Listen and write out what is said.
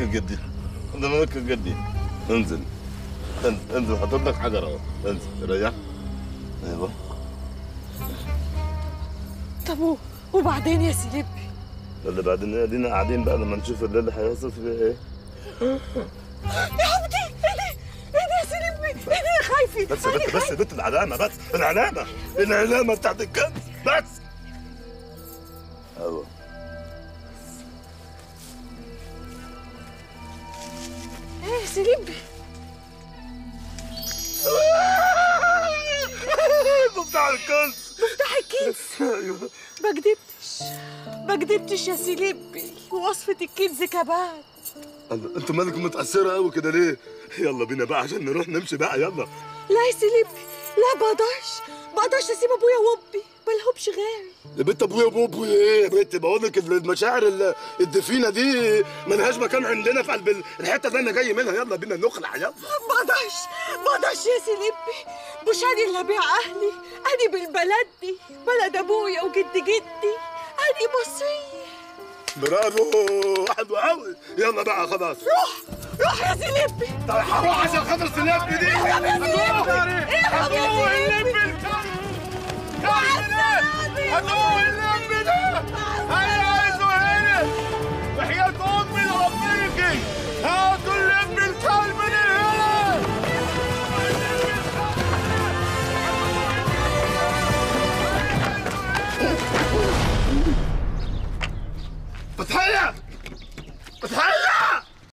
ممكن جدي ده ممكن جدي انزل انزل انزل حاطط لك حجر اهو انزل ريح ايوه طب و- وبعدين يا سيدي اللي بعدين ادينا قاعدين بقى لما نشوف الليل هيحصل فيه ايه يا حبيبتي ايه ده ايه ده يا سيدي ايه ده يا خايفي بس يا بنت بس يا بنت العلامه بس العلامه العلامه بتاعت الكنز بس ايوه ايه يا سيدي بتاع الكنز مفتاح الكنز ايوه ما كدبتش ما كدبتش يا سيلبي وصفة الكنز كمان الله انتوا مالكم متاثره قوي كده ليه يلا بينا بقى عشان نروح نمشي بقى يلا لا يا سيلبي لا بقدرش بقدرش اسيب ابويا وامي ملهمش غيري يا بنت ابويا وابويا ايه يا بنت بقول لك المشاعر ال- الدفينه دي ملهاش مكان عندنا في قلب ال- الحته اللي انا جاي منها يلا بينا نخلع يلا بقدرش بقدرش يا سيلبي مش انا اللي ابيع اهلي انا بالبلد دي بلد ابويا وجد جدي انا مصريه برافو حلو قوي يلا بقى خلاص روح روح يا سيلبي طب هروح عشان خاطر سلاب دي اهرب يا سيلبي اهرب يا سيلبي